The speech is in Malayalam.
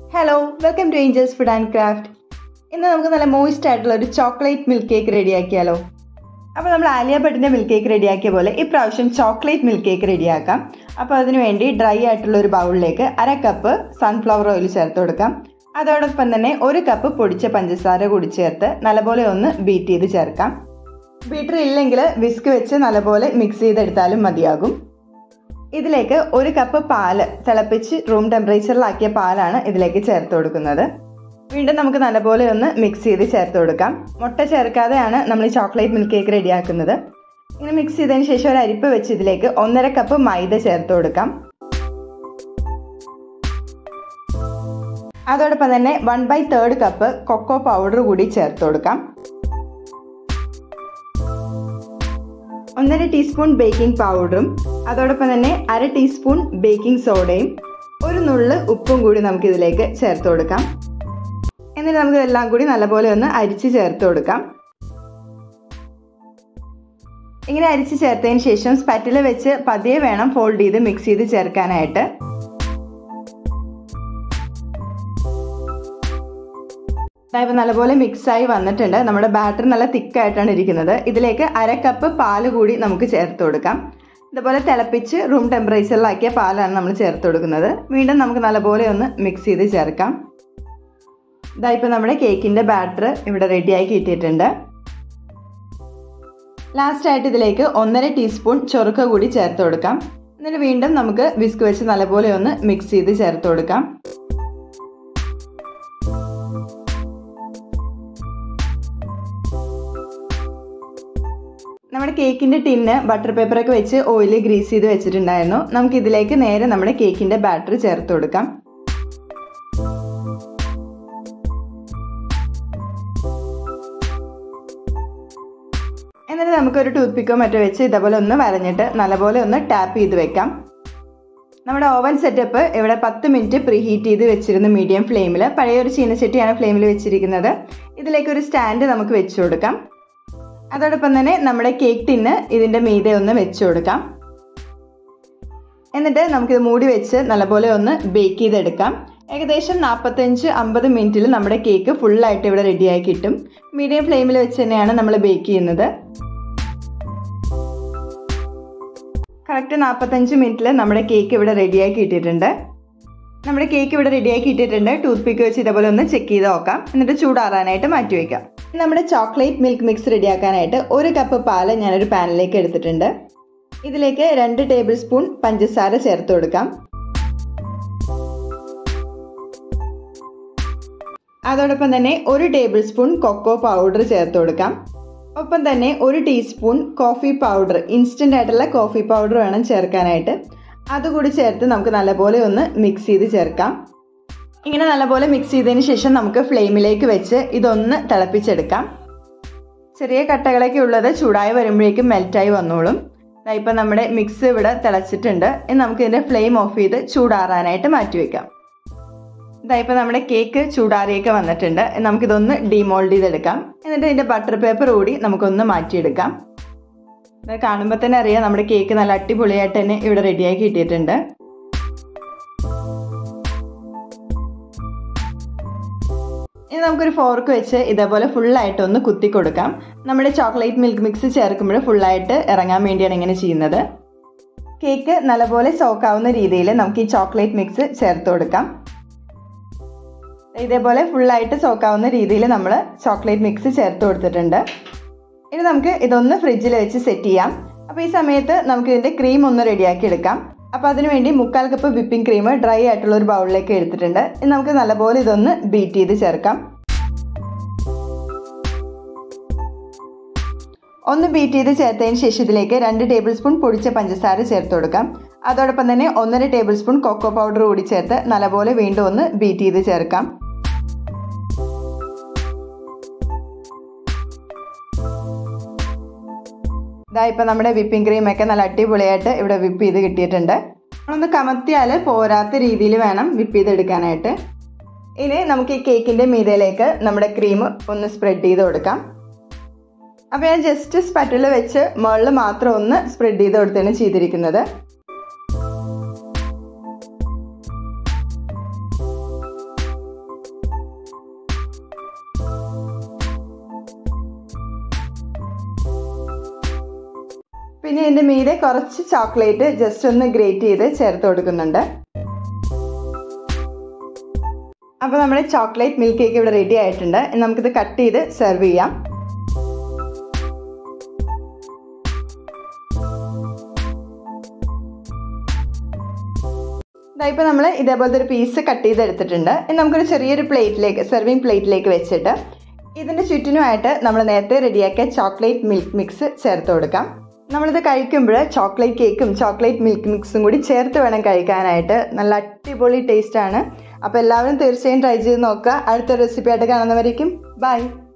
hello welcome to Angels Food and Craft ഇന്ന് നമുക്ക് നല്ല മോയിസ്റ്റ് ആയിട്ടുള്ള ഒരു ചോക്ലേറ്റ് മിൽക്ക് കേക്ക് റെഡിയാക്കിയാലോ അപ്പോൾ നമ്മൾ ആലിയ ഭട്ടിൻ്റെ മിൽക്ക് കേക്ക് റെഡിയാക്കിയ പോലെ ഇപ്രാവശ്യം ചോക്ലേറ്റ് മിൽക്ക് കേക്ക് റെഡിയാക്കാം അപ്പോൾ അതിന് വേണ്ടി ഡ്രൈ ആയിട്ടുള്ള ഒരു ബൗളിലേക്ക് അര കപ്പ് സൺഫ്ലവർ ഓയിൽ ചേർത്ത് കൊടുക്കാം അതോടൊപ്പം തന്നെ ഒരു കപ്പ് പൊടിച്ച പഞ്ചസാര കൂടി ചേർത്ത് നല്ലപോലെ ഒന്ന് ബീറ്റ് ചെയ്ത് ചേർക്കാം ബീറ്റർ ഇല്ലെങ്കിൽ വിസ്ക് വെച്ച് നല്ലപോലെ മിക്സ് ചെയ്തെടുത്താലും മതിയാകും ഇതിലേക്ക് ഒരു കപ്പ് പാല് തിളപ്പിച്ച് റൂം ടെമ്പറേച്ചറിലാക്കിയ പാലാണ് ഇതിലേക്ക് ചേർത്ത് കൊടുക്കുന്നത് വീണ്ടും നമുക്ക് നല്ലപോലെ ഒന്ന് മിക്സ് ചെയ്ത് ചേർത്ത് കൊടുക്കാം മുട്ട ചേർക്കാതെയാണ് നമ്മൾ ഈ ചോക്ലേറ്റ് മിൽക്ക് കേക്ക് റെഡിയാക്കുന്നത് ഇങ്ങനെ മിക്സ് ചെയ്തതിന് ശേഷം ഒരു അരിപ്പ് വെച്ച് ഇതിലേക്ക് ഒന്നര കപ്പ് മൈദ ചേർത്ത് കൊടുക്കാം അതോടൊപ്പം തന്നെ one by third cup cocoa powder കൂടി ചേർത്ത് കൊടുക്കാം ഒന്നര ടീസ്പൂൺ ബേക്കിംഗ് പൗഡറും അതോടൊപ്പം തന്നെ അര ടീസ്പൂൺ ബേക്കിംഗ് സോഡയും ഒരു നുള്ള് ഉപ്പും കൂടി നമുക്ക് ഇതിലേക്ക് ചേർത്ത് കൊടുക്കാം എന്നിട്ട് നമുക്ക് എല്ലാം കൂടി നല്ലപോലെ ഒന്ന് അരിച്ച് ചേർത്ത് കൊടുക്കാം ഇങ്ങനെ അരിച്ച് ചേർത്തതിന് ശേഷം സ്പറ്റിൽ വെച്ച് പതിയെ വേണം ഫോൾഡ് ചെയ്ത് മിക്സ് ചെയ്ത് ചേർക്കാനായിട്ട് ഇപ്പം നല്ലപോലെ മിക്സായി വന്നിട്ടുണ്ട് നമ്മുടെ ബാറ്റർ നല്ല തിക്കായിട്ടാണ് ഇരിക്കുന്നത് ഇതിലേക്ക് അര കപ്പ് പാല് കൂടി നമുക്ക് ചേർത്ത് കൊടുക്കാം ഇതുപോലെ തിളപ്പിച്ച് റൂം ടെമ്പറേച്ചറിലാക്കിയ പാലാണ് നമ്മൾ ചേർത്ത് കൊടുക്കുന്നത് വീണ്ടും നമുക്ക് നല്ലപോലെ ഒന്ന് മിക്സ് ചെയ്ത് ചേർക്കാം ഇതാ ഇപ്പം നമ്മുടെ കേക്കിൻ്റെ ബാറ്റർ ഇവിടെ റെഡിയായി കിട്ടിയിട്ടുണ്ട് ലാസ്റ്റായിട്ട് ഇതിലേക്ക് ഒന്നര ടീസ്പൂൺ ചൊറുക്ക കൂടി ചേർത്ത് കൊടുക്കാം എന്നിട്ട് വീണ്ടും നമുക്ക് വിസ്ക് വെച്ച് നല്ലപോലെ ഒന്ന് മിക്സ് ചെയ്ത് ചേർത്ത് കൊടുക്കാം നമ്മുടെ കേക്കിൻ്റെ ടിന്ന് ബട്ടർ പേപ്പറൊക്കെ വെച്ച് ഓയിൽ ഗ്രീസ് ചെയ്ത് വെച്ചിട്ടുണ്ടായിരുന്നു നമുക്ക് ഇതിലേക്ക് നേരെ നമ്മുടെ കേക്കിൻ്റെ ബാറ്റർ ചേർത്ത് കൊടുക്കാം എന്നിട്ട് നമുക്കൊരു ടൂത്ത് പിക്കോ മറ്റോ വെച്ച് ഇതേപോലെ ഒന്ന് വരഞ്ഞിട്ട് നല്ലപോലെ ഒന്ന് ടാപ്പ് ചെയ്ത് വെക്കാം നമ്മുടെ ഓവൻ സെറ്റപ്പ് ഇവിടെ പത്ത് മിനിറ്റ് പ്രീ ഹീറ്റ് ചെയ്ത് വെച്ചിരുന്നു മീഡിയം ഫ്ലെയിമിൽ പഴയൊരു ചീനച്ചട്ടിയാണ് ഫ്ലെയിമിൽ വെച്ചിരിക്കുന്നത് ഇതിലേക്ക് ഒരു സ്റ്റാൻഡ് നമുക്ക് വെച്ച് കൊടുക്കാം അതോടൊപ്പം തന്നെ നമ്മുടെ കേക്ക് ടിന്ന് ഇതിൻ്റെ മീതെ ഒന്ന് വെച്ച് കൊടുക്കാം എന്നിട്ട് നമുക്കിത് മൂടി വെച്ച് നല്ലപോലെ ഒന്ന് ബേക്ക് ചെയ്തെടുക്കാം ഏകദേശം നാൽപ്പത്തഞ്ച് അമ്പത് മിനിറ്റിൽ നമ്മുടെ കേക്ക് ഫുള്ളായിട്ട് ഇവിടെ റെഡിയായി കിട്ടും മീഡിയം ഫ്ലെയിമിൽ വെച്ച് തന്നെയാണ് നമ്മൾ ബേക്ക് ചെയ്യുന്നത് കറക്റ്റ് നാൽപ്പത്തഞ്ച് മിനിറ്റിൽ നമ്മുടെ കേക്ക് ഇവിടെ റെഡിയാക്കി ഇട്ടിട്ടുണ്ട് നമ്മുടെ കേക്ക് ഇവിടെ റെഡിയാക്കി ഇട്ടിട്ടുണ്ട് ടൂത്ത് പിക്ക് വെച്ച് ഇതേപോലെ ഒന്ന് ചെക്ക് ചെയ്ത് നോക്കാം എന്നിട്ട് ചൂടാറാനായിട്ട് മാറ്റി വയ്ക്കാം നമ്മുടെ ചോക്ലേറ്റ് മിൽക്ക് മിക്സ് റെഡിയാക്കാനായിട്ട് ഒരു കപ്പ് പാല് ഞാനൊരു പാനിലേക്ക് എടുത്തിട്ടുണ്ട് ഇതിലേക്ക് രണ്ട് ടേബിൾ സ്പൂൺ പഞ്ചസാര ചേർത്ത് കൊടുക്കാം അതോടൊപ്പം തന്നെ ഒരു ടേബിൾ സ്പൂൺ കൊക്കോ പൗഡർ ചേർത്ത് കൊടുക്കാം ഒപ്പം തന്നെ ഒരു ടീസ്പൂൺ കോഫി പൗഡർ ഇൻസ്റ്റൻ്റ് ആയിട്ടുള്ള കോഫി പൗഡർ വേണം ചേർക്കാനായിട്ട് അതുകൂടി ചേർത്ത് നമുക്ക് നല്ലപോലെ ഒന്ന് മിക്സ് ചെയ്ത് ചേർക്കാം ഇങ്ങനെ നല്ലപോലെ മിക്സ് ചെയ്തതിന് ശേഷം നമുക്ക് ഫ്ലെയിമിലേക്ക് വെച്ച് ഇതൊന്ന് തിളപ്പിച്ചെടുക്കാം ചെറിയ കട്ടകളൊക്കെ ഉള്ളത് ചൂടായി വരുമ്പോഴേക്കും മെൽറ്റായി വന്നോളും ഇപ്പം നമ്മുടെ മിക്സ് ഇവിടെ തിളച്ചിട്ടുണ്ട് ഇനി നമുക്ക് ഇതിൻ്റെ ഫ്ലെയിം ഓഫ് ചെയ്ത് ചൂടാറാനായിട്ട് മാറ്റി വയ്ക്കാം ഇതായിപ്പോൾ നമ്മുടെ കേക്ക് ചൂടാറിയൊക്കെ വന്നിട്ടുണ്ട് നമുക്കിതൊന്ന് ഡിമോൾഡ് ചെയ്തെടുക്കാം എന്നിട്ട് ഇതിൻ്റെ ബട്ടർ പേപ്പർ കൂടി നമുക്കൊന്ന് മാറ്റിയെടുക്കാം ഇത് കാണുമ്പോൾ തന്നെ അറിയാം നമ്മുടെ കേക്ക് നല്ല അടിപൊളിയായിട്ട് തന്നെ ഇവിടെ റെഡിയാക്കി കിട്ടിയിട്ടുണ്ട് ഇനി നമുക്കൊരു ഫോർക്ക് വെച്ച് ഇതേപോലെ ഫുള്ളായിട്ട് ഒന്ന് കുത്തി കൊടുക്കാം നമ്മുടെ ചോക്ലേറ്റ് മിൽക്ക് മിക്സ് ചേർക്കുമ്പോൾ ഫുള്ളായിട്ട് ഇറങ്ങാൻ വേണ്ടിയാണ് ഇങ്ങനെ ചെയ്യുന്നത് കേക്ക് നല്ലപോലെ സോക്കാവുന്ന രീതിയിൽ നമുക്ക് ഈ ചോക്ലേറ്റ് മിക്സ് ചേർത്ത് കൊടുക്കാം ഇതേപോലെ ഫുള്ളായിട്ട് സോക്കാവുന്ന രീതിയിൽ നമ്മൾ ചോക്ലേറ്റ് മിക്സ് ചേർത്ത് കൊടുത്തിട്ടുണ്ട് ഇനി നമുക്ക് ഇതൊന്ന് ഫ്രിഡ്ജിൽ വെച്ച് സെറ്റ് ചെയ്യാം അപ്പോൾ ഈ സമയത്ത് നമുക്ക് ഇതിൻ്റെ ക്രീം ഒന്ന് റെഡിയാക്കി എടുക്കാം അപ്പോൾ അതിനുവേണ്ടി മുക്കാൽ കപ്പ് വിപ്പിംഗ് ക്രീം ഡ്രൈ ആയിട്ടുള്ള ഒരു ബൗളിലേക്ക് എടുത്തിട്ടുണ്ട് ഇനി നമുക്ക് നല്ലപോലെ ഇതൊന്ന് ബീറ്റ് ചെയ്ത് ചേർക്കാം ഒന്ന് ബീറ്റ് ചെയ്ത് ചേർത്തതിന് ശേഷം ഇതിലേക്ക് രണ്ട് ടേബിൾ സ്പൂൺ പൊടിച്ച പഞ്ചസാര ചേർത്ത് കൊടുക്കാം അതോടൊപ്പം തന്നെ ഒന്നര ടേബിൾ സ്പൂൺ കൊക്കോ പൗഡർ കൂടി ചേർത്ത് നല്ലപോലെ വീണ്ടും ഒന്ന് ബീറ്റ് ചെയ്ത് ചേർക്കാം ഇതാ ഇപ്പം നമ്മുടെ വിപ്പിംഗ് ക്രീമൊക്കെ നല്ല അടിപൊളിയായിട്ട് ഇവിടെ വിപ്പ് ചെയ്ത് കിട്ടിയിട്ടുണ്ട് നമ്മളൊന്ന് കമത്തിയാൽ പോരാത്ത രീതിയിൽ വേണം വിപ്പ് ചെയ്തെടുക്കാനായിട്ട് ഇനി നമുക്ക് ഈ കേക്കിൻ്റെ മീതയിലേക്ക് നമ്മുടെ ക്രീം ഒന്ന് സ്പ്രെഡ് ചെയ്ത് കൊടുക്കാം അപ്പോൾ ഞാൻ ജസ്റ്റ് സ്പറ്റിൽ വെച്ച് മുകളിൽ മാത്രം ഒന്ന് സ്പ്രെഡ് ചെയ്ത് കൊടുത്താണ് ചെയ്തിരിക്കുന്നത് പിന്നെ ഇതിൻ്റെ മീതെ കുറച്ച് ചോക്ലേറ്റ് ജസ്റ്റ് ഒന്ന് ഗ്രേറ്റ് ചെയ്ത് ചേർത്ത് കൊടുക്കുന്നുണ്ട് അപ്പോൾ നമ്മുടെ ചോക്ലേറ്റ് മിൽക്ക് കേക്ക് ഇവിടെ റെഡി ആയിട്ടുണ്ട് ഇനി നമുക്കിത് കട്ട് ചെയ്ത് സെർവ് ചെയ്യാം ഇപ്പോൾ നമ്മൾ ഇതേപോലത്തെ ഒരു പീസ് കട്ട് ചെയ്തെടുത്തിട്ടുണ്ട് ഇനി നമുക്കൊരു ചെറിയൊരു പ്ലേറ്റിലേക്ക് സെർവിങ് പ്ലേറ്റിലേക്ക് വെച്ചിട്ട് ഇതിൻ്റെ ചുറ്റിനുമായിട്ട് നമ്മൾ നേരത്തെ റെഡിയാക്കിയ ചോക്ലേറ്റ് മിൽക്ക് മിക്സ് ചേർത്ത് കൊടുക്കാം നമ്മളിത് കഴിക്കുമ്പോൾ ചോക്ലേറ്റ് കേക്കും ചോക്ലേറ്റ് മിൽക്ക് മിക്സും കൂടി ചേർത്ത് വേണം കഴിക്കാനായിട്ട് നല്ല അടിപൊളി ടേസ്റ്റാണ് അപ്പോൾ എല്ലാവരും തീർച്ചയായും ട്രൈ ചെയ്ത് നോക്കുക അടുത്ത റെസിപ്പി ആയിട്ട് കാണുന്നവരേക്കും ബൈ